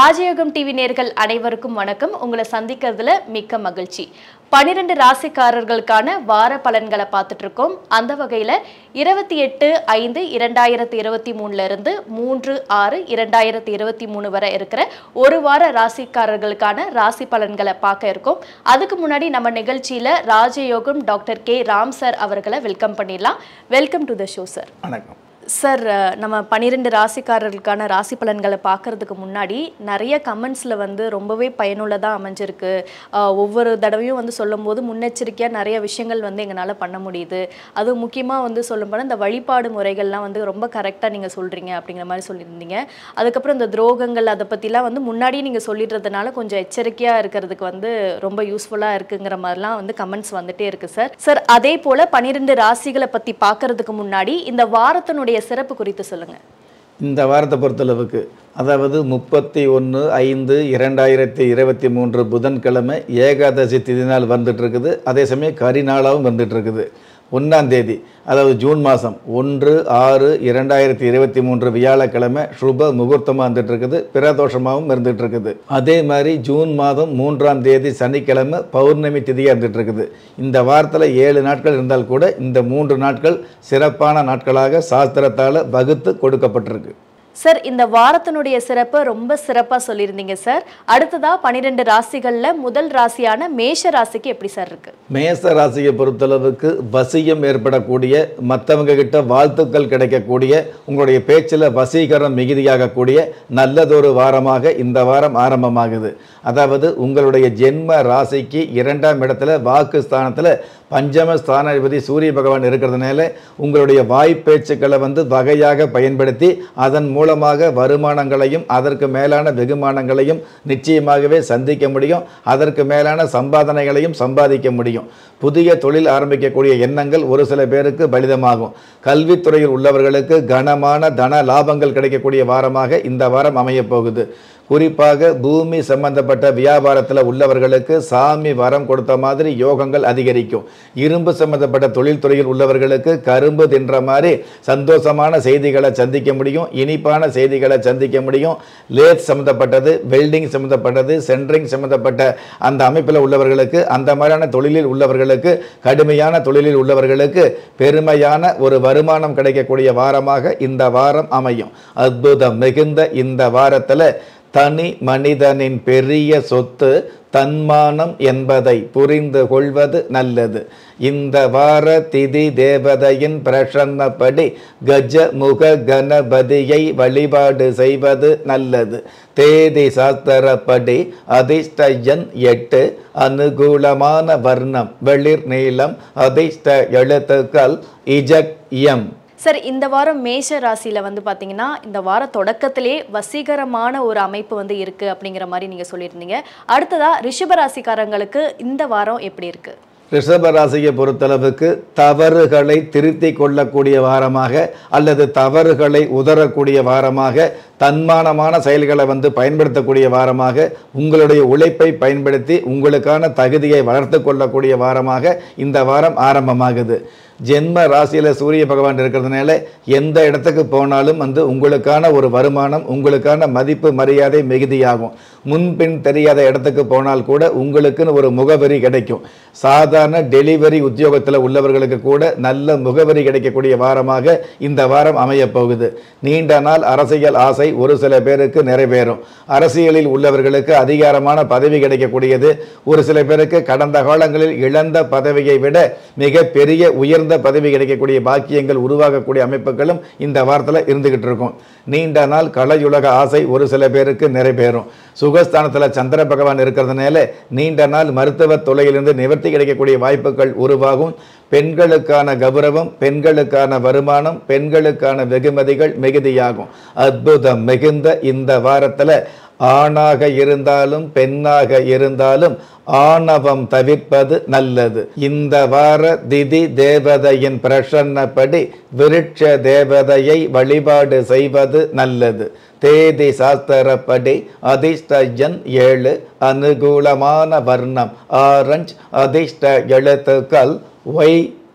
ராஜயோகம் டிவி நேர்கள் அனைவருக்கும் வணக்கம் உங்களை சந்திக்கிறதுல மிக்க மகிழ்ச்சி பனிரெண்டு ராசிக்காரர்களுக்கான வார பலன்களை பார்த்துட்டு இருக்கோம் அந்த வகையில இருபத்தி எட்டு ஐந்து இரண்டாயிரத்தி இருபத்தி மூணுல இருந்து மூன்று ஆறு இரண்டாயிரத்தி இருபத்தி மூணு வரை இருக்கிற ஒரு வார ராசிக்காரர்களுக்கான ராசி பலன்களை பார்க்க இருக்கோம் அதுக்கு முன்னாடி நம்ம நிகழ்ச்சியில ராஜயோகம் டாக்டர் கே ராம் சார் அவர்களை வெல்கம் பண்ணிடலாம் welcome to the show sir வணக்கம் சார் அஹ், நம்ம பன்னிரெண்டு ராசிக்காரர்களுக்கான ராசி பலன்களை பார்க்கறதுக்கு முன்னாடி நிறைய கமெண்ட்ஸில் வந்து ரொம்பவே பயனுள்ளதாக அமைஞ்சிருக்கு அஹ், ஒவ்வொரு தடவையும் வந்து சொல்லும்போது முன்னெச்சரிக்கையாக நிறைய விஷயங்கள் வந்து எங்களால் பண்ண முடியுது அதுவும் முக்கியமாக வந்து சொல்லும்போது இந்த வழிபாடு முறைகள்லாம் வந்து ரொம்ப கரெக்டாக நீங்கள் சொல்கிறீங்க அப்படிங்கிற மாதிரி சொல்லியிருந்தீங்க அதுக்கப்புறம் இந்த துரோகங்கள் அதை பற்றிலாம் வந்து முன்னாடியே நீங்கள் சொல்லிடுறதுனால கொஞ்சம் எச்சரிக்கையாக இருக்கிறதுக்கு வந்து ரொம்ப யூஸ்ஃபுல்லாக இருக்குங்கிற மாதிரிலாம் வந்து கமெண்ட்ஸ் வந்துட்டே இருக்கு சார் சார் அதே போல் பன்னிரெண்டு ராசிகளை பற்றி பார்க்கறதுக்கு முன்னாடி இந்த வாரத்தினுடைய சிறப்பு குறித்து சொல்லுங்க இந்த வாரத்தை பொறுத்தளவுக்கு அதாவது முப்பத்தி ஒன்று ஐந்து இரண்டாயிரத்தி இருபத்தி மூன்று புதன்கிழமை ஏகாதசி திதி நாள் வந்துட்டு இருக்குது அதே சமயம் கரிநாளாவும் வந்துட்டு இருக்குது ஒன்றாம் தேதி அதாவது ஜூன் மாதம் ஒன்று ஆறு இரண்டாயிரத்தி இருபத்தி மூன்று வியாழக்கிழமை சுப முகூர்த்தமாக வந்துட்டு இருக்குது பிரதோஷமாகவும் இருந்துட்டு இருக்குது அதே மாதிரி ஜூன் மாதம் மூன்றாம் தேதி சனிக்கிழமை பௌர்ணமி திதியாக இருந்துட்டு இருக்குது இந்த வாரத்தில் ஏழு நாட்கள் இருந்தால் கூட இந்த மூன்று நாட்கள் சிறப்பான நாட்களாக சாஸ்திரத்தால் வகுத்து கொடுக்கப்பட்டிருக்கு சார் இந்த வாரத்தினுடைய சிறப்பை ரொம்ப சிறப்பாக சொல்லியிருந்தீங்க சார் அடுத்ததா பன்னிரெண்டு ராசிகள்ல முதல் ராசியான மேஷ ராசிக்கு எப்படி சார் இருக்கு மேச ராசியை பொறுத்தளவுக்கு வசியம் ஏற்படக்கூடிய மற்றவங்க கிட்ட வாழ்த்துக்கள் கிடைக்கக்கூடிய உங்களுடைய பேச்சில் வசீகரம் மிகுதியாகக்கூடிய நல்லதொரு வாரமாக இந்த வாரம் ஆரம்பமாகுது அதாவது உங்களுடைய ஜென்ம ராசிக்கு இரண்டாம் இடத்துல வாக்கு ஸ்தானத்தில் பஞ்சம ஸ்தானாதிபதி சூரிய பகவான் இருக்கிறதுனால உங்களுடைய வாய்ப்பேச்சுக்களை வந்து வகையாக பயன்படுத்தி அதன் மூலமாக வருமானங்களையும் அதற்கு மேலான வெகுமானங்களையும் நிச்சயமாகவே சந்திக்க முடியும் அதற்கு மேலான சம்பாதனைகளையும் சம்பாதிக்க முடியும் புதிய தொழில் ஆரம்பிக்கக்கூடிய எண்ணங்கள் ஒரு சில பேருக்கு பலிதமாகும் கல்வித்துறையில் உள்ளவர்களுக்கு கனமான தன லாபங்கள் கிடைக்கக்கூடிய வாரமாக இந்த வாரம் அமையப் போகுது குறிப்பாக பூமி சம்பந்தப்பட்ட வியாபாரத்தில் உள்ளவர்களுக்கு சாமி வரம் கொடுத்த மாதிரி யோகங்கள் அதிகரிக்கும் இரும்பு சம்பந்தப்பட்ட தொழில்துறையில் உள்ளவர்களுக்கு கரும்பு தின்ற மாதிரி சந்தோஷமான செய்திகளை சந்திக்க முடியும் இனிப்பான செய்திகளை சந்திக்க முடியும் லேத் சம்பந்தப்பட்டது வெல்டிங் சம்பந்தப்பட்டது சென்ட்ரிங் சம்பந்தப்பட்ட அந்த அமைப்பில் உள்ளவர்களுக்கு அந்த மாதிரியான தொழிலில் உள்ளவர்களுக்கு கடுமையான தொழிலில் உள்ளவர்களுக்கு பெருமையான ஒரு வருமானம் கிடைக்கக்கூடிய வாரமாக இந்த வாரம் அமையும் அற்புதம் மிகுந்த இந்த வாரத்தில் தனி மனிதனின் பெரிய சொத்து தன்மானம் என்பதை புரிந்து கொள்வது நல்லது இந்த வார திதி தேவதையின் பிரசன்னப்படி கஜ முக கணபதியை வழிபாடு செய்வது நல்லது தேதி சாஸ்திரப்படி அதிர்ஷ்ட எண் எட்டு அனுகூலமான வர்ணம் வெளிர் நீளம் அதிர்ஷ்ட எழுத்துக்கள் இஜக் எம் சார் இந்த வாரம் மேஷ ராசியில வந்து பாத்தீங்கன்னா இந்த வார தொடக்கத்திலே வசீகரமான ஒரு அமைப்பு வந்து இருக்கு அப்படிங்கிற மாதிரி நீங்க சொல்லியிருந்தீங்க அடுத்ததா ரிஷப ராசிக்காரங்களுக்கு இந்த வாரம் எப்படி இருக்கு ரிஷப ராசியை பொறுத்தளவுக்கு தவறுகளை திருத்தி கொள்ளக்கூடிய வாரமாக அல்லது தவறுகளை உதறக்கூடிய வாரமாக தன்மானமான செயல்களை வந்து பயன்படுத்தக்கூடிய வாரமாக உங்களுடைய உழைப்பை பயன்படுத்தி உங்களுக்கான தகுதியை வளர்த்து கொள்ளக்கூடிய வாரமாக இந்த வாரம் ஆரம்பமாகுது ஜென்ம ராசியில் சூரிய பகவான் இருக்கிறதுனால எந்த இடத்துக்கு போனாலும் வந்து உங்களுக்கான ஒரு வருமானம் உங்களுக்கான மதிப்பு மரியாதை மிகுதியாகும் முன்பின் தெரியாத இடத்துக்கு போனால் கூட உங்களுக்குன்னு ஒரு முகவரி கிடைக்கும் சாதாரண டெலிவரி உத்தியோகத்தில் உள்ளவர்களுக்கு கூட நல்ல முகவரி கிடைக்கக்கூடிய வாரமாக இந்த வாரம் அமையப் போகுது நீண்ட நாள் அரசியல் ஆசை ஒரு சில பேருக்கு நிறைவேறும் அரசியலில் உள்ளவர்களுக்கு அதிகாரமான பதவி கிடைக்கக்கூடியது ஒரு சில பேருக்கு கடந்த காலங்களில் இழந்த பதவியை விட மிக பெரிய உயர்ந்த பதவி கிடைக்கக்கூடிய பாக்கியங்கள் உருவாகக்கூடிய அமைப்புகளும் இந்த வாரத்தில் இருந்துகிட்டு இருக்கும் நீண்ட நாள் கலையுலக ஆசை ஒரு சில பேருக்கு நிறைவேறும் சுகஸ்தானத்தில் சந்திர பகவான் இருக்கிறதுனால நீண்ட நாள் மருத்துவ தொலையிலிருந்து நிவர்த்தி கிடைக்கக்கூடிய வாய்ப்புகள் உருவாகும் பெண்களுக்கான கௌரவம் பெண்களுக்கான வருமானம் பெண்களுக்கான வெகுமதிகள் மிகுதியாகும் அற்புதம் மிகுந்த இந்த வாரத்தில் ஆணாக இருந்தாலும் பெண்ணாக இருந்தாலும் ஆணவம் தவிர்ப்பது நல்லது இந்த வார திதி தேவதையின் பிரசன்னப்படி விருட்ச தேவதையை வழிபாடு செய்வது நல்லது தேதி சாஸ்திரப்படி அதிர்ஷ்ட எண் ஏழு அனுகூலமான வர்ணம் ஆரஞ்ச் அதிர்ஷ்ட எழுத்துக்கள் ஒய்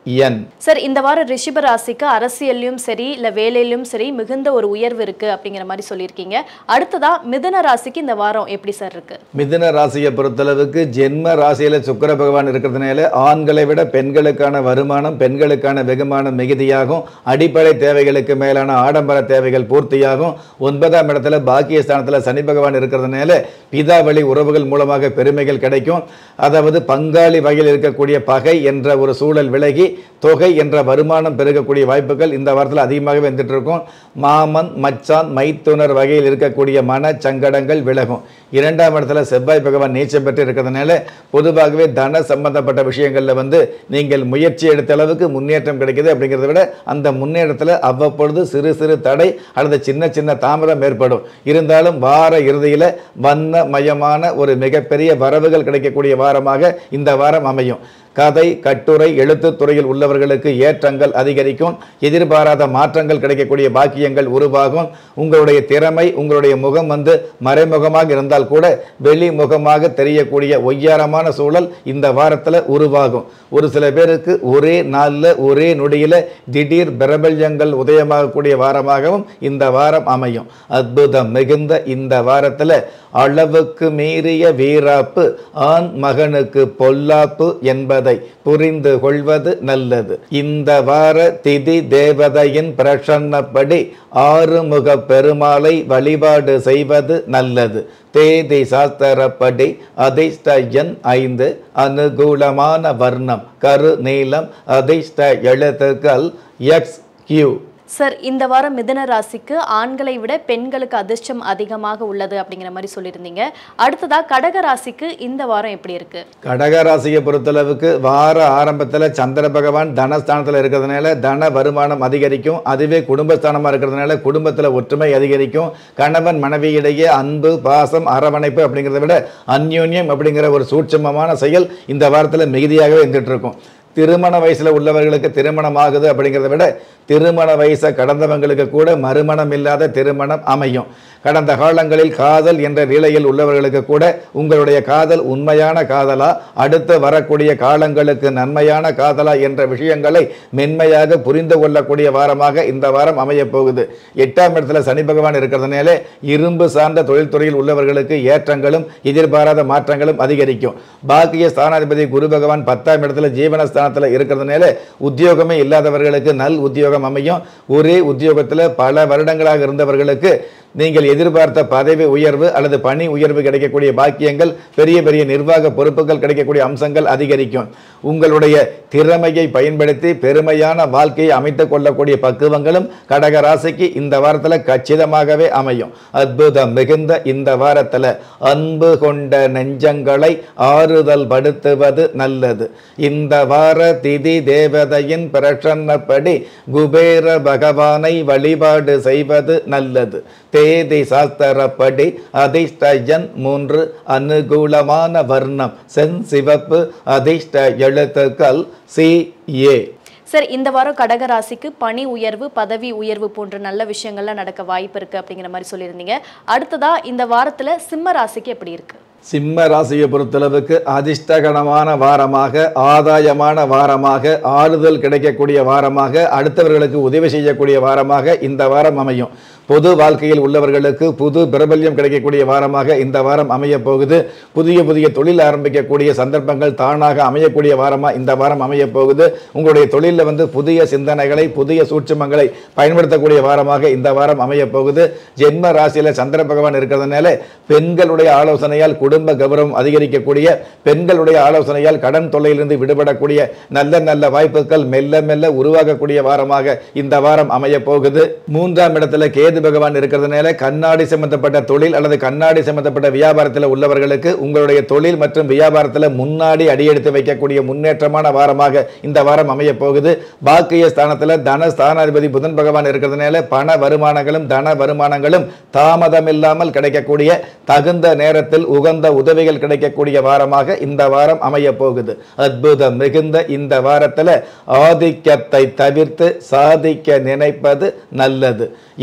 என் சார் இந்த வாரம் ரிஷப ராசிக்கு அரசியல்லையும் சரி இல்ல வேலையிலும் சரி மிகுந்த ஒரு உயர்வு இருக்கு அப்படிங்கிற மாதிரி சொல்லியிருக்கீங்க அடுத்ததா மிதுன ராசிக்கு இந்த வாரம் எப்படி சார் இருக்கு மிதுன ராசியை பொறுத்தளவுக்கு ஜென்ம ராசியில சுக்கிர பகவான் இருக்கிறதுனால ஆண்களை விட பெண்களுக்கான வருமானம் பெண்களுக்கான வெகுமானம் மிகுதியாகும் அடிப்படை தேவைகளுக்கு மேலான ஆடம்பர தேவைகள் பூர்த்தியாகும் ஒன்பதாம் இடத்துல பாக்கியஸ்தானத்துல சனி பகவான் இருக்கிறதுனால பிதா வழி உறவுகள் மூலமாக பெருமைகள் கிடைக்கும் அதாவது பங்காளி வகையில் இருக்கக்கூடிய பகை என்ற ஒரு சூழல் விலகி தொகை என்ற வருமானம் பெருகக்கூடிய வாய்ப்புகள் இந்த வாரத்தில் அதிகமாகவே வந்துட்டு இருக்கும் மாமன் மச்சான் மைத்துனர் வகையில் இருக்கக்கூடிய மன சங்கடங்கள் விலகும் இரண்டாம் இடத்துல செவ்வாய் பகவான் நீச்சம் பெற்று இருக்கிறதுனால பொதுவாகவே தன சம்பந்தப்பட்ட விஷயங்கள்ல வந்து நீங்கள் முயற்சி எடுத்த அளவுக்கு முன்னேற்றம் கிடைக்குது அப்படிங்கிறத விட அந்த முன்னேற்றத்தில் அவ்வப்பொழுது சிறு சிறு தடை அல்லது சின்ன சின்ன தாமதம் ஏற்படும் இருந்தாலும் வார இறுதியில் வண்ணமயமான ஒரு மிகப்பெரிய வரவுகள் கிடைக்கக்கூடிய வாரமாக இந்த வாரம் அமையும் கதை கட்டுரை எழுத்துத் துறையில் உள்ளவர்களுக்கு ஏற்றங்கள் அதிகரிக்கும் எதிர்பாராத மாற்றங்கள் கிடைக்கக்கூடிய பாக்கியங்கள் உருவாகும் உங்களுடைய திறமை உங்களுடைய முகம் வந்து மறைமுகமாக இருந்தால் கூட வெளிமுகமாக தெரியக்கூடிய ஒய்யாரமான சூழல் இந்த வாரத்தில் உருவாகும் ஒரு சில பேருக்கு ஒரே நாளில் ஒரே நொடியில் திடீர் பிரபல்யங்கள் உதயமாகக்கூடிய வாரமாகவும் இந்த வாரம் அமையும் அற்புதம் மிகுந்த இந்த வாரத்தில் அளவுக்கு மீறிய வீராப்பு ஆண் மகனுக்கு பொல்லாப்பு என்பதை புரிந்து கொள்வது நல்லது இந்த வார திதி தேவதையின் பிரசன்னப்படி ஆறுமுக பெருமாளை வழிபாடு செய்வது நல்லது தேதி சாஸ்திரப்படி அதிர்ஷ்ட எண் ஐந்து அனுகூலமான வர்ணம் கரு நீளம் அதிர்ஷ்ட எழுத்துக்கள் எக்ஸ் கியூ சார் இந்த வாரம் மிதுன ராசிக்கு ஆண்களை விட பெண்களுக்கு அதிர்ஷ்டம் அதிகமாக உள்ளது அப்படிங்கிற மாதிரி சொல்லியிருந்தீங்க அடுத்ததா கடக ராசிக்கு இந்த வாரம் எப்படி இருக்கு கடக ராசியை பொறுத்தளவுக்கு வார ஆரம்பத்தில் சந்திர பகவான் தனஸ்தானத்தில் இருக்கிறதுனால தன வருமானம் அதிகரிக்கும் அதுவே குடும்பஸ்தானமாக இருக்கிறதுனால குடும்பத்தில் ஒற்றுமை அதிகரிக்கும் கணவன் மனைவியிடையே அன்பு பாசம் அரவணைப்பு அப்படிங்கிறத விட அந்யோன்யம் அப்படிங்கிற ஒரு சூட்சமமான செயல் இந்த வாரத்தில் மிகுதியாகவே இருந்துட்டு இருக்கும் திருமண வயசுல உள்ளவர்களுக்கு திருமணம் ஆகுது அப்படிங்கிறத விட திருமண வயசை கடந்தவங்களுக்கு கூட மறுமணம் இல்லாத திருமணம் அமையும் கடந்த காலங்களில் காதல் என்ற நிலையில் உள்ளவர்களுக்கு கூட உங்களுடைய காதல் உண்மையான காதலா அடுத்து வரக்கூடிய காலங்களுக்கு நன்மையான காதலா என்ற விஷயங்களை மென்மையாக புரிந்து கொள்ளக்கூடிய வாரமாக இந்த வாரம் அமையப் போகுது எட்டாம் இடத்துல சனி பகவான் இருக்கிறதுனால இரும்பு சார்ந்த தொழில்துறையில் உள்ளவர்களுக்கு ஏற்றங்களும் எதிர்பாராத மாற்றங்களும் அதிகரிக்கும் பாக்கிய ஸ்தானாதிபதி குரு பகவான் பத்தாம் இடத்துல ஜீவனஸ்தானத்தில் இருக்கிறதுனால உத்தியோகமே இல்லாதவர்களுக்கு நல் உத்தியோகம் அமையும் ஒரே உத்தியோகத்தில் பல வருடங்களாக இருந்தவர்களுக்கு நீங்கள் எதிர்பார்த்த பதவி உயர்வு அல்லது பணி உயர்வு கிடைக்கக்கூடிய பாக்கியங்கள் பெரிய பெரிய நிர்வாக பொறுப்புகள் கிடைக்கக்கூடிய அம்சங்கள் அதிகரிக்கும் உங்களுடைய திறமையை பயன்படுத்தி பெருமையான வாழ்க்கையை அமைத்துக் கொள்ளக்கூடிய பக்குவங்களும் கடக ராசிக்கு இந்த வாரத்தில் கச்சிதமாகவே அமையும் அற்புதம் மிகுந்த இந்த வாரத்தில் அன்பு கொண்ட நெஞ்சங்களை ஆறுதல் படுத்துவது நல்லது இந்த வார திதி தேவதையின் பிரசன்னப்படி குபேர பகவானை வழிபாடு செய்வது நல்லது தேதி சாஸ்திரப்படி அதிர்ஷ்ட எண் மூன்று அனுகூலமான வர்ணம் சென் சிவப்பு அதிர்ஷ்ட எழுத்துக்கள் சி ஏ சார் இந்த வாரம் கடக ராசிக்கு பணி உயர்வு பதவி உயர்வு போன்ற நல்ல விஷயங்கள்லாம் நடக்க வாய்ப்பு இருக்கு அப்படிங்கிற மாதிரி சொல்லியிருந்தீங்க அடுத்ததா இந்த வாரத்துல சிம்ம ராசிக்கு எப்படி இருக்கு சிம்ம ராசியை பொறுத்தளவுக்கு அதிர்ஷ்டகரமான வாரமாக ஆதாயமான வாரமாக ஆறுதல் கிடைக்கக்கூடிய வாரமாக அடுத்தவர்களுக்கு உதவி செய்யக்கூடிய வாரமாக இந்த வாரம் அமையும் பொது வாழ்க்கையில் உள்ளவர்களுக்கு புது பிரபல்யம் கிடைக்கக்கூடிய வாரமாக இந்த வாரம் அமைய போகுது புதிய புதிய தொழில் ஆரம்பிக்கக்கூடிய சந்தர்ப்பங்கள் தானாக அமையக்கூடிய வாரமாக இந்த வாரம் அமைய போகுது உங்களுடைய தொழிலில் வந்து புதிய சிந்தனைகளை புதிய சூட்சுமங்களை பயன்படுத்தக்கூடிய வாரமாக இந்த வாரம் அமைய போகுது ஜென்ம ராசியில் சந்திர பகவான் இருக்கிறதுனால பெண்களுடைய ஆலோசனையால் குடும்ப கௌரவம் அதிகரிக்கக்கூடிய பெண்களுடைய ஆலோசனையால் கடன் தொல்லையிலிருந்து விடுபடக்கூடிய நல்ல நல்ல வாய்ப்புகள் மெல்ல மெல்ல உருவாகக்கூடிய வாரமாக இந்த வாரம் அமைய போகுது மூன்றாம் இடத்துல கேது பகவான் இருக்கிறதுனால கண்ணாடி சம்பந்தப்பட்ட தொழில் அல்லது கண்ணாடி சம்பந்தப்பட்ட வியாபாரத்தில் உள்ளவர்களுக்கு உங்களுடைய தொழில் மற்றும் வியாபாரத்தில் முன்னாடி அடியெடுத்து வைக்கக்கூடிய முன்னேற்றமான வாரமாக இந்த வாரம் அமைய போகுது பாக்கிய ஸ்தானத்தில் தன ஸ்தானாதிபதி புதன் பகவான் இருக்கிறதுனால பண வருமானங்களும் தன வருமானங்களும் தாமதமில்லாமல் கிடைக்கக்கூடிய தகுந்த நேரத்தில் உகந்த உதவிகள் கிடைக்கக்கூடிய வாரமாக இந்த வாரம் அமைய போகுது அற்புதம் மிகுந்த இந்த வாரத்தில் ஆதிக்கத்தை தவிர்த்து சாதிக்க நினைப்பது நல்லது இந்த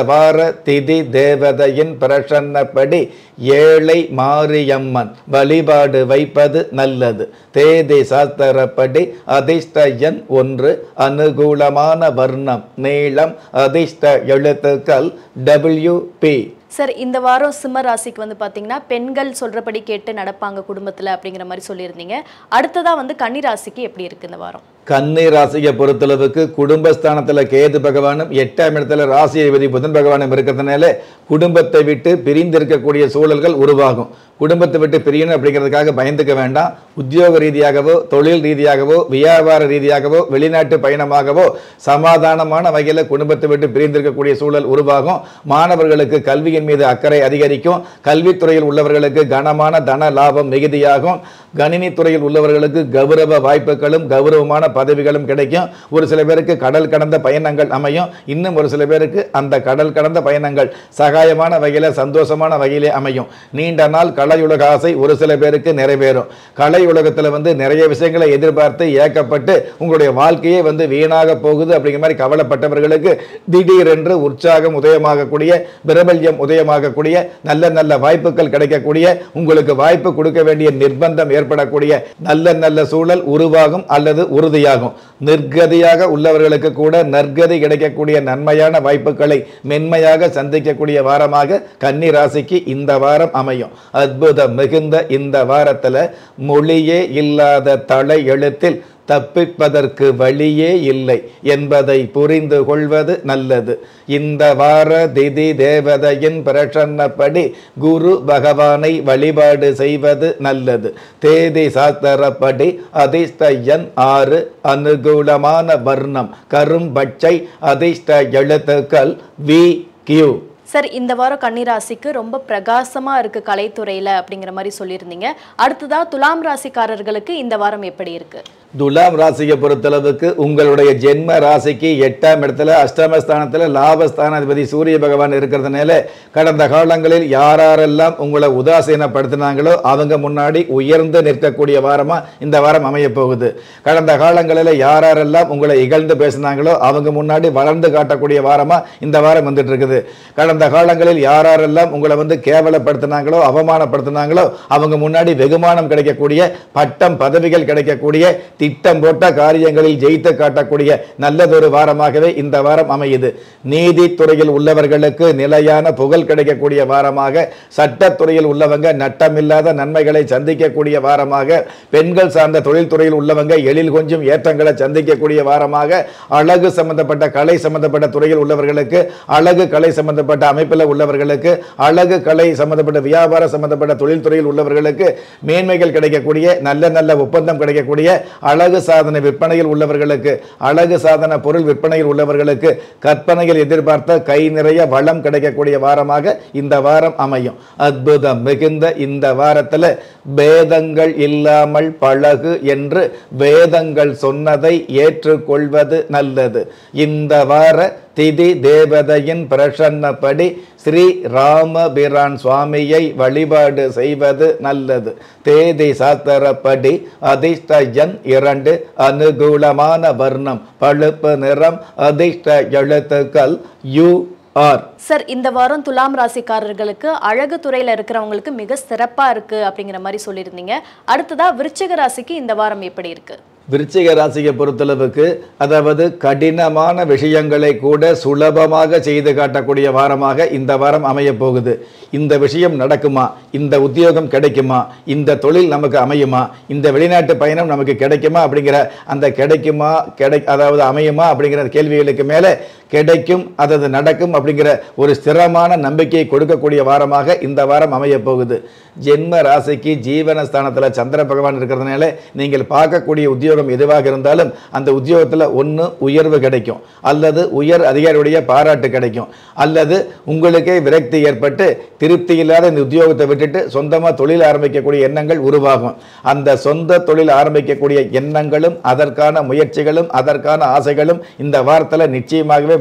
வார திதி தேவதையின் பிரசன்னப்படி ஏழை மாரியம்மன் வழிபாடு வைப்பது நல்லது தேதி சாஸ்திரப்படி அதிர்ஷ்ட எண் ஒன்று அனுகூலமான வர்ணம் நீளம் அதிர்ஷ்ட எழுத்துக்கள் டபிள்யூ பி சார் இந்த வாரம் சிம்ம ராசிக்கு வந்து பார்த்தீங்கன்னா பெண்கள் சொல்றபடி கேட்டு நடப்பாங்க குடும்பத்துல அப்படிங்கிற மாதிரி சொல்லியிருந்தீங்க அடுத்ததா வந்து கன்னி ராசிக்கு எப்படி இருக்கு இந்த வாரம் கன்னி ராசியை பொறுத்தளவுக்கு குடும்பஸ்தானத்துல கேது பகவானும் எட்டாம் இடத்துல ராசி அதிபதி புதன் பகவானும் இருக்கிறதுனால குடும்பத்தை விட்டு பிரிந்திருக்கக்கூடிய சூழல்கள் உருவாகும் குடும்பத்தை விட்டு பிரியணும் அப்படிங்கிறதுக்காக பயந்துக்க வேண்டாம் உத்தியோக ரீதியாகவோ தொழில் ரீதியாகவோ வியாபார ரீதியாகவோ வெளிநாட்டு பயணமாகவோ சமாதானமான வகையில் குடும்பத்தை விட்டு பிரிந்திருக்கக்கூடிய சூழல் உருவாகும் மாணவர்களுக்கு கல்வியின் மீது அக்கறை அதிகரிக்கும் கல்வித்துறையில் உள்ளவர்களுக்கு கனமான தன லாபம் மிகுதியாகும் கணினி துறையில் உள்ளவர்களுக்கு கௌரவ வாய்ப்புகளும் கௌரவமான பதவிகளும் கிடைக்கும் ஒரு சில பேருக்கு கடல் கடந்த பயணங்கள் அமையும் இன்னும் ஒரு சில பேருக்கு அந்த கடல் கடந்த பயணங்கள் சகாயமான வகையில் சந்தோஷமான வகையிலே அமையும் நீண்ட நாள் கலையுலக ஆசை ஒரு சில பேருக்கு நிறைவேறும் கலை உலகத்தில் வந்து நிறைய விஷயங்களை எதிர்பார்த்து ஏக்கப்பட்டு உங்களுடைய வாழ்க்கையே வந்து வீணாக போகுது அப்படிங்கிற மாதிரி கவலைப்பட்டவர்களுக்கு திடீரென்று உற்சாகம் உதயமாகக்கூடிய பிரபல்யம் உதயமாகக்கூடிய நல்ல நல்ல வாய்ப்புகள் கிடைக்கக்கூடிய உங்களுக்கு வாய்ப்பு கொடுக்க வேண்டிய நிர்பந்தம் ஏற்படக்கூடிய நல்ல நல்ல சூழல் உருவாகும் அல்லது உறுதியாகும் நிர்கதியாக உள்ளவர்களுக்கு கூட நற்கதி கிடைக்கக்கூடிய நன்மையான வாய்ப்புகளை மென்மையாக சந்திக்கக்கூடிய வாரமாக கன்னி ராசிக்கு இந்த வாரம் அமையும் அற்புதம் மிகுந்த இந்த வாரத்துல மொழியே இல்லாத தலை எழுத்தில் தப்பிப்பதற்கு வழியே இல்லை என்பதை புரிந்து கொள்வது நல்லது இந்த வார திதி தேவதையின் பிரசன்னப்படி குரு பகவானை வழிபாடு செய்வது நல்லது தேதி சாஸ்திரப்படி அதிர்ஷ்ட எண் ஆறு அனுகூலமான வர்ணம் கரும்பச்சை அதிர்ஷ்ட எழுத்துக்கள் வி கியூ சார் இந்த வாரம் கன்னி ராசிக்கு ரொம்ப பிரகாசமா இருக்கு கலைத்துறையில அப்படிங்கிற மாதிரி சொல்லியிருந்தீங்க அடுத்ததா துலாம் ராசிக்காரர்களுக்கு இந்த வாரம் எப்படி இருக்கு துலாம் ராசியை பொறுத்தளவுக்கு உங்களுடைய ஜென்ம ராசிக்கு எட்டாம் இடத்துல அஷ்டமஸ்தானத்தில் லாபஸ்தானாதிபதி சூரிய பகவான் இருக்கிறதுனால கடந்த காலங்களில் யாரெல்லாம் உங்களை உதாசீனப்படுத்தினாங்களோ அவங்க முன்னாடி உயர்ந்து நிற்கக்கூடிய வாரமா இந்த வாரம் அமைய போகுது கடந்த காலங்களில் யாரெல்லாம் உங்களை இகழ்ந்து பேசினாங்களோ அவங்க முன்னாடி வளர்ந்து காட்டக்கூடிய வாரமா இந்த வாரம் வந்துட்டு இருக்குது கடந்த காலங்களில் யாரெல்லாம் உங்களை வந்து கேவலப்படுத்தினாங்களோ அவமானப்படுத்தினாங்களோ அவங்க முன்னாடி வெகுமானம் கிடைக்கக்கூடிய பட்டம் பதவிகள் கிடைக்கக்கூடிய திட்டம் போட்ட காரியங்களில் ஜெயித்து காட்டக்கூடிய நல்லதொரு வாரமாகவே இந்த வாரம் அமையுது நீதித்துறையில் உள்ளவர்களுக்கு நிலையான புகழ் கிடைக்கக்கூடிய வாரமாக சட்டத்துறையில் உள்ளவங்க நட்டமில்லாத நன்மைகளை சந்திக்கக்கூடிய வாரமாக பெண்கள் சார்ந்த தொழில்துறையில் உள்ளவங்க எழில் கொஞ்சம் ஏற்றங்களை சந்திக்கக்கூடிய வாரமாக அழகு சம்பந்தப்பட்ட கலை சம்பந்தப்பட்ட துறையில் உள்ளவர்களுக்கு அழகு கலை சம்பந்தப்பட்ட அமைப்பில் உள்ளவர்களுக்கு அழகு கலை சம்பந்தப்பட்ட வியாபார சம்பந்தப்பட்ட தொழில்துறையில் உள்ளவர்களுக்கு மேன்மைகள் கிடைக்கக்கூடிய நல்ல நல்ல ஒப்பந்தம் கிடைக்கக்கூடிய அழகு சாதன விற்பனையில் உள்ளவர்களுக்கு அழகு சாதன பொருள் விற்பனையில் உள்ளவர்களுக்கு கற்பனையில் எதிர்பார்த்த கை நிறைய வளம் கிடைக்கக்கூடிய வாரமாக இந்த வாரம் அமையும் அற்புதம் மிகுந்த இந்த வாரத்தில் பேதங்கள் இல்லாமல் பழகு என்று வேதங்கள் சொன்னதை ஏற்றுக்கொள்வது நல்லது இந்த வார திதி தேவதையின் பிரசன்னப்படி ஸ்ரீ ராமபிரான் சுவாமியை வழிபாடு செய்வது நல்லது தேதி சாஸ்திரப்படி அதிர்ஷ்ட எண் இரண்டு அனுகூலமான வர்ணம் பழுப்பு நிறம் அதிர்ஷ்ட எழுத்துக்கள் யூ ஆர் சார் இந்த வாரம் துலாம் ராசிக்காரர்களுக்கு அழகு துறையில இருக்கிறவங்களுக்கு மிக சிறப்பா இருக்கு அப்படிங்கிற மாதிரி சொல்லியிருந்தீங்க அடுத்ததா விருச்சிக ராசிக்கு இந்த வாரம் எப்படி இருக்கு விருச்சிக ராசியை பொறுத்தளவுக்கு அதாவது கடினமான விஷயங்களை கூட சுலபமாக செய்து காட்டக்கூடிய வாரமாக இந்த வாரம் அமைய போகுது இந்த விஷயம் நடக்குமா இந்த உத்தியோகம் கிடைக்குமா இந்த தொழில் நமக்கு அமையுமா இந்த வெளிநாட்டு பயணம் நமக்கு கிடைக்குமா அப்படிங்கிற அந்த கிடைக்குமா கிடை அதாவது அமையுமா அப்படிங்கிற கேள்விகளுக்கு மேலே கிடைக்கும் அதது நடக்கும் அப்படிங்கிற ஒரு ஸ்திரமான நம்பிக்கையை கொடுக்கக்கூடிய வாரமாக இந்த வாரம் அமைய போகுது ஜென்ம ராசிக்கு ஜீவனஸ்தானத்தில் சந்திர பகவான் இருக்கிறதுனால நீங்கள் பார்க்கக்கூடிய உத்தியோகம் எதுவாக இருந்தாலும் அந்த உத்தியோகத்தில் ஒன்று உயர்வு கிடைக்கும் அல்லது உயர் அதிகாரியுடைய பாராட்டு கிடைக்கும் அல்லது உங்களுக்கே விரக்தி ஏற்பட்டு திருப்தி இல்லாத இந்த உத்தியோகத்தை விட்டுட்டு சொந்தமாக தொழில் ஆரம்பிக்கக்கூடிய எண்ணங்கள் உருவாகும் அந்த சொந்த தொழில் ஆரம்பிக்கக்கூடிய எண்ணங்களும் அதற்கான முயற்சிகளும் அதற்கான ஆசைகளும் இந்த வாரத்தில் நிச்சயமாகவே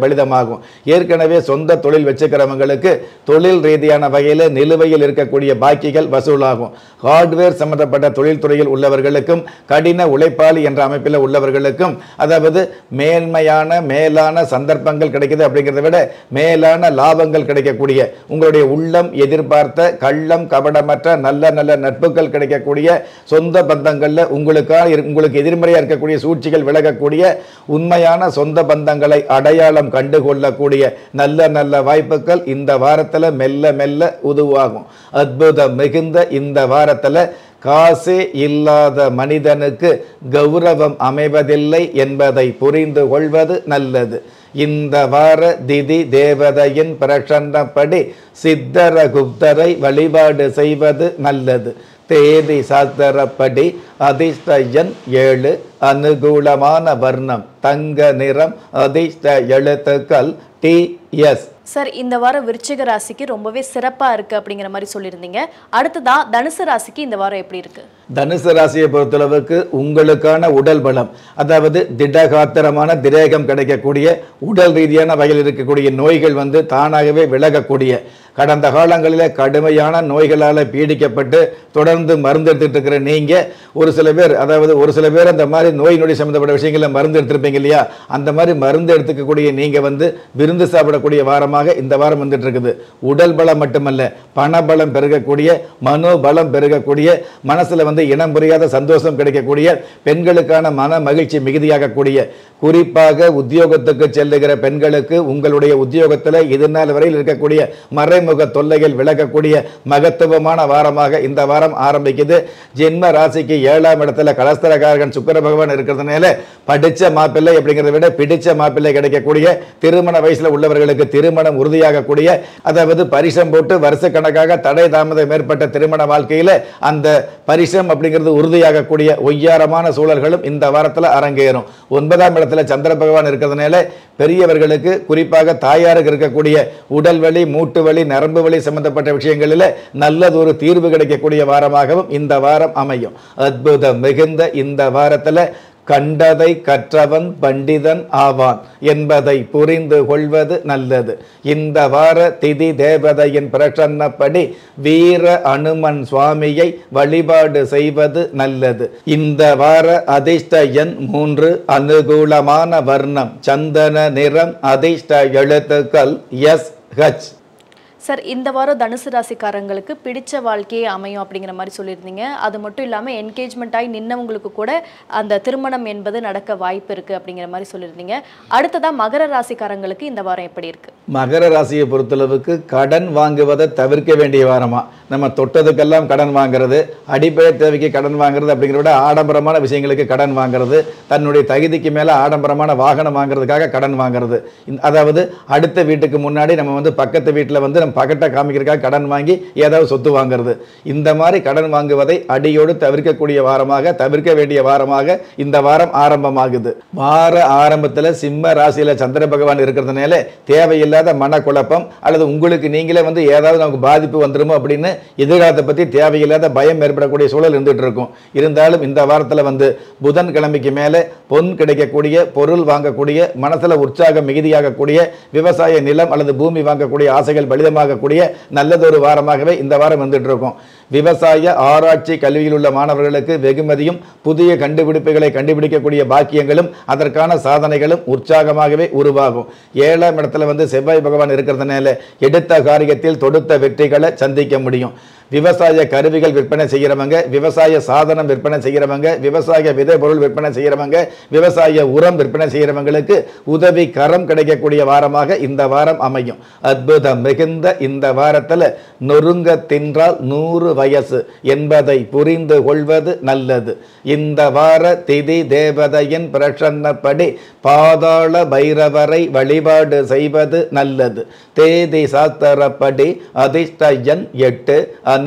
பலிதமாகும் ஏற்கனவே சொந்த தொழில் வச்சுக்கிறவங்களுக்கு தொழில் ரீதியான வகையில் நிலுவையில் இருக்கக்கூடிய பாக்கிகள் வசூலாகும் ஹார்ட்வேர் சம்பந்தப்பட்ட தொழில்துறையில் உள்ளவர்களுக்கும் கடின உழைப்பாளி என்ற அமைப்பில் உள்ளவர்களுக்கும் அதாவது மேன்மையான மேலான சந்தர்ப்பங்கள் கிடைக்குது அப்படிங்கிறத விட மேலான லாபங்கள் கிடைக்கக்கூடிய உங்களுடைய உள்ளம் எதிர்பார்த்த கள்ளம் கபடமற்ற நல்ல நல்ல நட்புகள் கிடைக்கக்கூடிய சொந்த பந்தங்களில் உங்களுக்காக இரு- உங்களுக்கு எதிர்மறையாக இருக்கக்கூடிய சூழ்ச்சிகள் விலகக்கூடிய உண்மையான சொந்த பந்தங்களை அடையாளம் கண்டு கொள்ளக்கூடிய நல்ல நல்ல வாய்ப்புகள் இந்த வாரத்தில் மெல்ல மெல்ல உருவாகும் அற்புதம் மிகுந்த இந்த வாரத்தில் காசே இல்லாத மனிதனுக்கு கௌரவம் அமைவதில்லை என்பதை புரிந்து கொள்வது நல்லது இந்த வார திதி தேவதையின் பிரசன்னப்படி சித்தர குப்தரை வழிபாடு செய்வது நல்லது தேதி சாஸ்திரப்படி அதிர்ஷ்ட எண் ஏழு அனுகூலமான வர்ணம் தங்க நிறம் அதிர்ஷ்ட எழுத்துக்கள் டி எஸ் சார் இந்த வாரம் விருச்சிக ராசிக்கு ரொம்பவே சிறப்பா இருக்கு அப்படிங்கிற மாதிரி சொல்லியிருந்தீங்க அடுத்ததா தனுசு ராசிக்கு இந்த வாரம் எப்படி இருக்கு தனுசு ராசியை பொறுத்தளவுக்கு உங்களுக்கான உடல் பலம் அதாவது திடகாத்திரமான திரேகம் கிடைக்கக்கூடிய உடல் ரீதியான வகையில் இருக்கக்கூடிய நோய்கள் வந்து தானாகவே விலகக்கூடிய கடந்த காலங்களில் கடுமையான நோய்களால் பீடிக்கப்பட்டு தொடர்ந்து மருந்து எடுத்துட்டு இருக்கிற நீங்க ஒரு சில பேர் அதாவது ஒரு சில பேர் அந்த மாதிரி நோய் நொடி சம்மந்தப்பட்ட விஷயங்களை மருந்து எடுத்திருப்பீங்க இல்லையா அந்த மாதிரி மருந்து எடுத்துக்கக்கூடிய நீங்க வந்து விருந்து சாப்பிடக்கூடிய வாரமாக இந்த வாரம் வந்துட்டு இருக்குது உடல் பலம் மட்டுமல்ல பணபலம் பெருகக்கூடிய மனோபலம் பெருகக்கூடிய மனசுல வந்து இனம் புரியாத சந்தோஷம் கிடைக்கக்கூடிய பெண்களுக்கான மன மகிழ்ச்சி மிகுதியாகக்கூடிய குறிப்பாக உத்தியோகத்துக்கு செல்லுகிற பெண்களுக்கு உங்களுடைய உத்தியோகத்தில் இது நாள் வரையில் இருக்கக்கூடிய மறைமுக தொல்லைகள் விலகக்கூடிய மகத்துவமான வாரமாக இந்த வாரம் ஆரம்பிக்குது ஜென்ம ராசிக்கு ஏழாம் இடத்துல கலஸ்தரகாரகன் சுக்கிர பகவான் இருக்கிறதுனால படிச்ச மாப்பிள்ளை அப்படிங்கிறத விட பிடிச்ச மாப்பிள்ளை கிடைக்கக்கூடிய திருமண வயசுல உள்ளவர்களுக்கு திருமணம் உறுதியாகக்கூடிய அதாவது பரிசம் போட்டு வருஷக்கணக்காக தடை தாமதம் ஏற்பட்ட திருமண வாழ்க்கையில அந்த பரிசம் அப்படிங்கிறது உறுதியாகக்கூடிய ஒய்யாரமான சூழல்களும் இந்த வாரத்துல அரங்கேறும் ஒன்பதாம் இடத்துல சந்திர பகவான் இருக்கிறதுனால பெரியவர்களுக்கு குறிப்பாக தாயாருக்கு இருக்கக்கூடிய உடல் வலி மூட்டு வலி நரம்பு வலி சம்பந்தப்பட்ட விஷயங்களில் நல்லதொரு தீர்வு கிடைக்கக்கூடிய வாரமாகவும் இந்த வாரம் அமையும் அற்புதம் மிகுந்த இந்த வாரத்துல கண்டதை கற்றவன் பண்டிதன் ஆவான் என்பதை புரிந்து கொள்வது நல்லது இந்த வார திதி தேவதையின் பிரசன்னப்படி வீர அனுமன் சுவாமியை வழிபாடு செய்வது நல்லது இந்த வார அதிர்ஷ்ட எண் மூன்று அனுகூலமான வர்ணம் சந்தன நிறம் அதிர்ஷ்ட எழுத்துக்கள் எஸ் ஹச் சார் இந்த வாரம் தனுசு ராசிக்காரங்களுக்கு பிடிச்ச வாழ்க்கையே அமையும் அப்படிங்கிற மாதிரி சொல்லியிருந்தீங்க அது மட்டும் இல்லாமல் என்கேஜ்மெண்ட் ஆகி நின்னவங்களுக்கு கூட அந்த திருமணம் என்பது நடக்க வாய்ப்பு இருக்கு அப்படிங்கிற மாதிரி சொல்லியிருந்தீங்க அடுத்ததா மகர ராசிக்காரங்களுக்கு இந்த வாரம் எப்படி இருக்கு மகர ராசியை பொறுத்தளவுக்கு கடன் வாங்குவதை தவிர்க்க வேண்டிய வாரமா நம்ம தொட்டதுக்கெல்லாம் கடன் வாங்குறது அடிப்படை தேவைக்கு கடன் வாங்குறது அப்படிங்கிறத விட ஆடம்பரமான விஷயங்களுக்கு கடன் வாங்குறது தன்னுடைய தகுதிக்கு மேலே ஆடம்பரமான வாகனம் வாங்குறதுக்காக கடன் வாங்குறது இந்த- அதாவது அடுத்த வீட்டுக்கு முன்னாடி நம்ம வந்து பக்கத்து வீட்டில் வந்து நம்ம பக்கத்தை காமிக்கிறதுக்காக கடன் வாங்கி ஏதாவது சொத்து வாங்குறது இந்த மாதிரி கடன் வாங்குவதை அடியோடு தவிர்க்கக்கூடிய வாரமாக தவிர்க்க வேண்டிய வாரமாக இந்த வாரம் ஆரம்பமாகுது வார ஆரம்பத்தில் சிம்ம ராசியில் சந்திர பகவான் இருக்கிறதுனால தேவையில்லாத மனக்குழப்பம் அல்லது உங்களுக்கு நீங்களே வந்து ஏதாவது நமக்கு பாதிப்பு வந்துருமோ அப்படின்னு எதிர்காலத்தை பற்றி தேவையில்லாத பயம் ஏற்படக்கூடிய சூழல் இருந்துட்டு இருக்கும் இருந்தாலும் இந்த வாரத்தில் வந்து புதன் கிழமைக்கு மேலே பொன் கிடைக்கக்கூடிய பொருள் வாங்கக்கூடிய மனசுல உற்சாகம் மிகுதியாகக்கூடிய விவசாய நிலம் அல்லது பூமி வாங்கக்கூடிய ஆசைகள் பலிதமாகக்கூடிய நல்லதொரு வாரமாகவே இந்த வாரம் வந்துட்டு இருக்கும் விவசாய ஆராய்ச்சி கல்வியில் உள்ள மாணவர்களுக்கு வெகுமதியும் புதிய கண்டுபிடிப்புகளை கண்டுபிடிக்கக்கூடிய பாக்கியங்களும் அதற்கான சாதனைகளும் உற்சாகமாகவே உருவாகும் ஏழாம் இடத்துல வந்து செவ்வாய் பகவான் இருக்கிறதுனால எடுத்த காரியத்தில் தொடுத்த வெற்றிகளை சந்திக்க முடியும் விவசாய கருவிகள் விற்பனை செய்கிறவங்க விவசாய சாதனம் விற்பனை செய்கிறவங்க விவசாய விதை பொருள் விற்பனை செய்கிறவங்க விவசாய உரம் விற்பனை செய்கிறவங்களுக்கு உதவி கரம் கிடைக்கக்கூடிய வாரமாக இந்த வாரம் அமையும் அற்புதம் மிகுந்த இந்த வாரத்தில் நொறுங்க தின்றால் நூறு வயசு என்பதை புரிந்து கொள்வது நல்லது இந்த வார திதி தேவதையின் பிரசன்னப்படி பாதாள பைரவரை வழிபாடு செய்வது நல்லது தேதி சாஸ்திரப்படி அதிர்ஷ்ட எண் எட்டு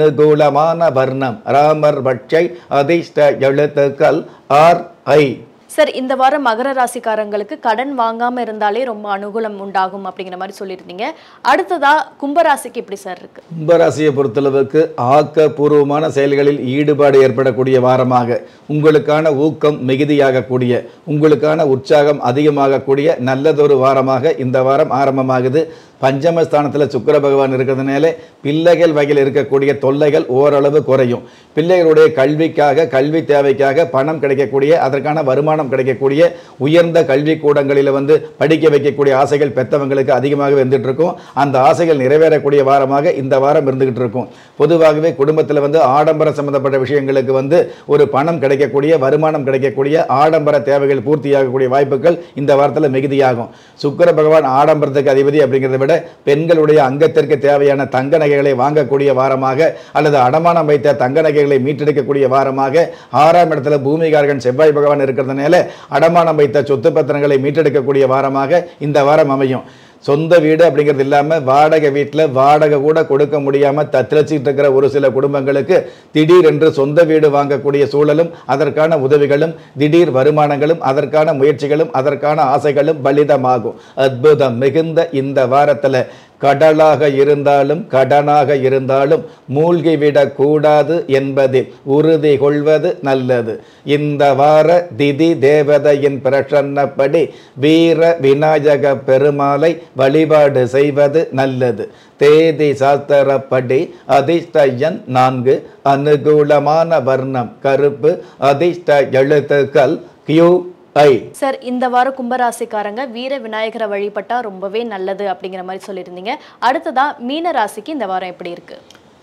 அனுகூலமான வர்ணம் ராமர் பட்சை அதிர்ஷ்ட எழுத்துக்கள் ஆர் ஐ சார் இந்த வாரம் மகர ராசிக்காரங்களுக்கு கடன் வாங்காம இருந்தாலே ரொம்ப அனுகூலம் உண்டாகும் அப்படிங்கிற மாதிரி சொல்லியிருந்தீங்க அடுத்ததா கும்பராசிக்கு எப்படி சார் இருக்கு கும்பராசியை பொறுத்தளவுக்கு ஆக்கப்பூர்வமான செயல்களில் ஈடுபாடு ஏற்படக்கூடிய வாரமாக உங்களுக்கான ஊக்கம் மிகுதியாகக்கூடிய உங்களுக்கான உற்சாகம் அதிகமாகக்கூடிய நல்லதொரு வாரமாக இந்த வாரம் ஆரம்பமாகுது பஞ்சமஸ்தானத்தில் சுக்கிர பகவான் இருக்கிறதுனால பிள்ளைகள் வகையில் இருக்கக்கூடிய தொல்லைகள் ஓரளவு குறையும் பிள்ளைகளுடைய கல்விக்காக கல்வி தேவைக்காக பணம் கிடைக்கக்கூடிய அதற்கான வருமானம் கிடைக்கக்கூடிய உயர்ந்த கல்வி கூடங்களில் வந்து படிக்க வைக்கக்கூடிய ஆசைகள் பெற்றவங்களுக்கு அதிகமாக வந்துட்டு இருக்கும் அந்த ஆசைகள் நிறைவேறக்கூடிய வாரமாக இந்த வாரம் இருந்துகிட்டு இருக்கும் பொதுவாகவே குடும்பத்தில் வந்து ஆடம்பர சம்பந்தப்பட்ட விஷயங்களுக்கு வந்து ஒரு பணம் கிடைக்கக்கூடிய வருமானம் கிடைக்கக்கூடிய ஆடம்பர தேவைகள் பூர்த்தியாகக்கூடிய வாய்ப்புகள் இந்த வாரத்தில் மிகுதியாகும் சுக்கிர பகவான் ஆடம்பரத்துக்கு அதிபதி அப்படிங்கிறத விட பெண்களுடைய அங்கத்திற்கு தேவையான தங்க நகைகளை வாங்கக்கூடிய வாரமாக அல்லது அடமானம் வைத்த தங்க நகைகளை மீட்டெடுக்கக்கூடிய வாரமாக ஆறாம் இடத்துல பூமிகாரகன் செவ்வாய் பகவான் இருக்கிறதுனால அடமானம் வைத்த சொத்து பத்திரங்களை மீட்டெடுக்கக்கூடிய வாரமாக இந்த வாரம் அமையும் சொந்த வீடு அப்படிங்கிறது இல்லாமல் வாடகை வீட்டில் வாடகை கூட கொடுக்க முடியாமல் தத்தளிச்சிட்டு இருக்கிற ஒரு சில குடும்பங்களுக்கு திடீரென்று சொந்த வீடு வாங்கக்கூடிய சூழலும் அதற்கான உதவிகளும் திடீர் வருமானங்களும் அதற்கான முயற்சிகளும் அதற்கான ஆசைகளும் பலிதமாகும் அற்புதம் மிகுந்த இந்த வாரத்தில் கடலாக இருந்தாலும் கடனாக இருந்தாலும் மூழ்கிவிடக் கூடாது என்பதில் உறுதி கொள்வது நல்லது இந்த வார திதி தேவதையின் பிரசன்னப்படி வீர விநாயக பெருமாளை வழிபாடு செய்வது நல்லது தேதி சாஸ்திரப்படி அதிர்ஷ்ட எண் நான்கு அனுகூலமான வர்ணம் கருப்பு அதிர்ஷ்ட எழுத்துக்கள் கியூ ஐ சார் இந்த வாரம் கும்பராசிக்காரங்க வீர விநாயகரை வழிபட்டா ரொம்பவே நல்லது அப்படிங்கிற மாதிரி சொல்லியிருந்தீங்க அடுத்ததா மீன ராசிக்கு இந்த வாரம் எப்படி இருக்கு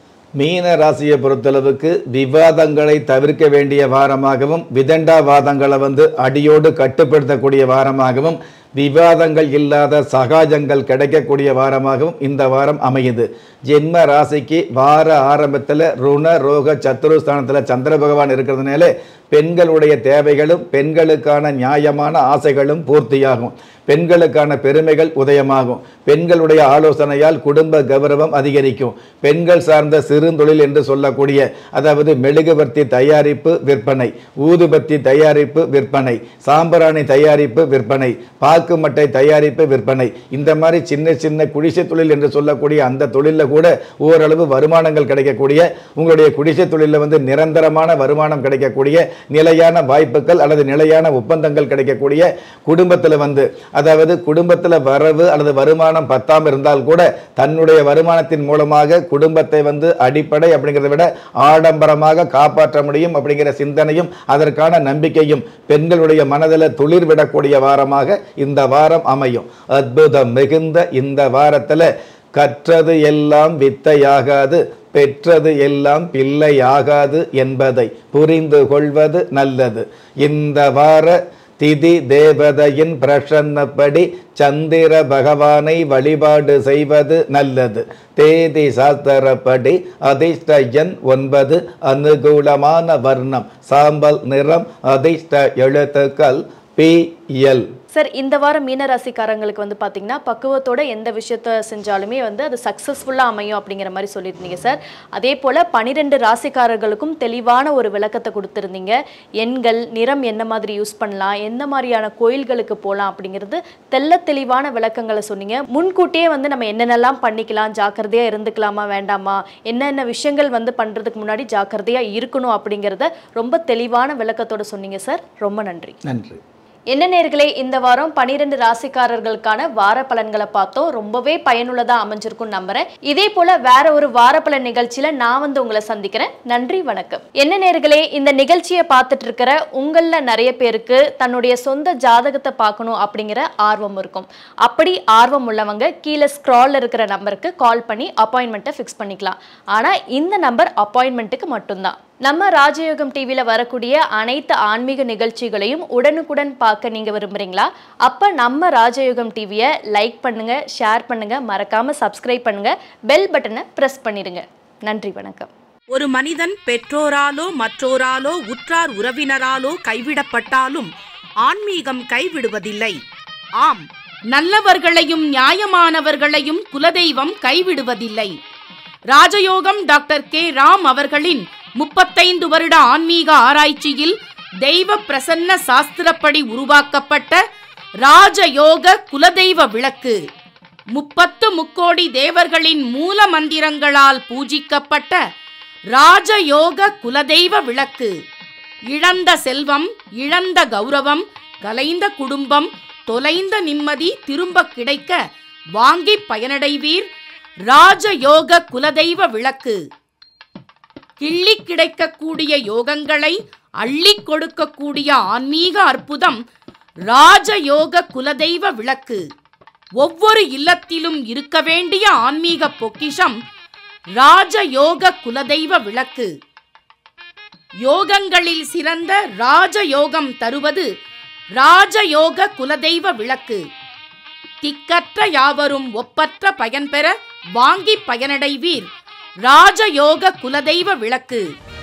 மீன ராசியை பொறுத்தளவுக்கு விவாதங்களை தவிர்க்க வேண்டிய வாரமாகவும் விதண்டாவாதங்களை வந்து அடியோடு கட்டுப்படுத்தக்கூடிய வாரமாகவும் விவாதங்கள் இல்லாத சகாஜங்கள் கிடைக்கக்கூடிய வாரமாகவும் இந்த வாரம் அமையுது ஜென்ம ராசிக்கு வார ஆரம்பத்தில் ருண ரோக சத்துருஸ்தானத்தில் சந்திர பகவான் இருக்கிறதுனால பெண்களுடைய தேவைகளும் பெண்களுக்கான நியாயமான ஆசைகளும் பூர்த்தியாகும் பெண்களுக்கான பெருமைகள் உதயமாகும் பெண்களுடைய ஆலோசனையால் குடும்ப கௌரவம் அதிகரிக்கும் பெண்கள் சார்ந்த சிறுந்தொழில் என்று சொல்லக்கூடிய அதாவது மெழுகுவர்த்தி தயாரிப்பு விற்பனை ஊதுபத்தி தயாரிப்பு விற்பனை சாம்பிராணி தயாரிப்பு விற்பனை பாக்கு மட்டை தயாரிப்பு விற்பனை இந்த மாதிரி சின்ன சின்ன குடிசை தொழில் என்று சொல்லக்கூடிய அந்த தொழிலில் கூட ஓரளவு வருமானங்கள் கிடைக்கக்கூடிய உங்களுடைய குடிசை தொழிலில் வந்து நிரந்தரமான வருமானம் கிடைக்கக்கூடிய நிலையான வாய்ப்புகள் அல்லது நிலையான ஒப்பந்தங்கள் கிடைக்கக்கூடிய குடும்பத்தில் வந்து அதாவது குடும்பத்தில் வரவு அல்லது வருமானம் பத்தாம் இருந்தால் கூட தன்னுடைய வருமானத்தின் மூலமாக குடும்பத்தை வந்து அடிப்படை அப்படிங்கிறத விட ஆடம்பரமாக காப்பாற்ற முடியும் அப்படிங்கிற சிந்தனையும் அதற்கான நம்பிக்கையும் பெண்களுடைய மனதில் துளிர் விடக்கூடிய வாரமாக இந்த வாரம் அமையும் அற்புதம் மிகுந்த இந்த வாரத்தில் கற்றது எல்லாம் வித்தையாகாது பெற்றது எல்லாம் பிள்ளையாகாது என்பதை புரிந்து கொள்வது நல்லது இந்த வார திதி தேவதையின் பிரசன்னப்படி சந்திர பகவானை வழிபாடு செய்வது நல்லது தேதி சாஸ்திரப்படி அதிர்ஷ்ட எண் ஒன்பது அனுகூலமான வர்ணம் சாம்பல் நிறம் அதிர்ஷ்ட எழுத்துக்கள் பி எல் சார் இந்த வாரம் மீனராசிக்காரங்களுக்கு வந்து பார்த்தீங்கன்னா பக்குவத்தோட எந்த விஷயத்த செஞ்சாலுமே வந்து அது சக்ஸஸ்ஃபுல்லாக அமையும் அப்படிங்கிற மாதிரி சொல்லியிருந்தீங்க சார் அதே போல் பனிரெண்டு ராசிக்காரர்களுக்கும் தெளிவான ஒரு விளக்கத்தை கொடுத்துருந்தீங்க எண்கள் நிறம் என்ன மாதிரி யூஸ் பண்ணலாம் எந்த மாதிரியான கோயில்களுக்கு போகலாம் அப்படிங்கிறது தெள்ள தெளிவான விளக்கங்களை சொன்னீங்க முன்கூட்டியே வந்து நம்ம என்னென்னலாம் பண்ணிக்கலாம் ஜாக்கிரதையாக இருந்துக்கலாமா வேண்டாமா என்னென்ன விஷயங்கள் வந்து பண்ணுறதுக்கு முன்னாடி ஜாக்கிரதையாக இருக்கணும் அப்படிங்கிறத ரொம்ப தெளிவான விளக்கத்தோட சொன்னீங்க சார் ரொம்ப நன்றி நன்றி என்ன நேர்களே இந்த வாரம் பனிரெண்டு ராசிக்காரர்களுக்கான வார பலன்களை பார்த்தோம் ரொம்பவே பயனுள்ளதா அமைஞ்சிருக்கும் நம்புறேன் இதே போல வேற ஒரு வார பலன் நிகழ்ச்சியில நான் வந்து உங்களை சந்திக்கிறேன் நன்றி வணக்கம் என்ன நேர்களே இந்த நிகழ்ச்சியை பார்த்துட்டு இருக்கிற உங்கள நிறைய பேருக்கு தன்னுடைய சொந்த ஜாதகத்தை பார்க்கணும் அப்படிங்கிற ஆர்வம் இருக்கும் அப்படி ஆர்வம் உள்ளவங்க கீழே ஸ்க்ரால்ல இருக்கிற நம்பருக்கு கால் பண்ணி அப்பாயின்மெண்ட்டை ஃபிக்ஸ் பண்ணிக்கலாம் ஆனா இந்த நம்பர் அப்பாயின்மெண்ட்டுக்கு மட்டும்தான் நம்ம ராஜயோகம் டிவியில் வரக்கூடிய அனைத்து ஆன்மீக நிகழ்ச்சிகளையும் உடனுக்குடன் பார்க்க நீங்கள் விரும்புகிறீங்களா அப்போ நம்ம ராஜயோகம் டிவியை லைக் பண்ணுங்க ஷேர் பண்ணுங்க மறக்காம சப்ஸ்கிரைப் பண்ணுங்க பெல் பட்டனை ப்ரெஸ் பண்ணிடுங்க நன்றி வணக்கம் ஒரு மனிதன் பெற்றோராலோ மற்றோராலோ உற்றார் உறவினராலோ கைவிடப்பட்டாலும் ஆன்மீகம் கைவிடுவதில்லை ஆம் நல்லவர்களையும் நியாயமானவர்களையும் குலதெய்வம் கைவிடுவதில்லை ராஜயோகம் டாக்டர் கே ராம் அவர்களின் முப்பத்தைந்து வருட ஆன்மீக ஆராய்ச்சியில் தெய்வ பிரசன்ன சாஸ்திரப்படி உருவாக்கப்பட்ட ராஜயோக குலதெய்வ விளக்கு முப்பத்து முக்கோடி தேவர்களின் மூல மந்திரங்களால் பூஜிக்கப்பட்ட ராஜயோக குலதெய்வ விளக்கு இழந்த செல்வம் இழந்த கௌரவம் கலைந்த குடும்பம் தொலைந்த நிம்மதி திரும்ப கிடைக்க வாங்கி பயனடைவீர் ராஜயோக குலதெய்வ விளக்கு கிள்ளி கிடைக்கக்கூடிய யோகங்களை அள்ளி கொடுக்கக்கூடிய ஆன்மீக அற்புதம் ராஜயோக குலதெய்வ விளக்கு ஒவ்வொரு இல்லத்திலும் இருக்க வேண்டிய ஆன்மீக பொக்கிஷம் ராஜயோக குலதெய்வ விளக்கு யோகங்களில் சிறந்த ராஜயோகம் தருவது ராஜயோக குலதெய்வ விளக்கு திக்கற்ற யாவரும் ஒப்பற்ற பயன்பெற வாங்கி பயனடைவீர் ராஜயோக குலதெய்வ விளக்கு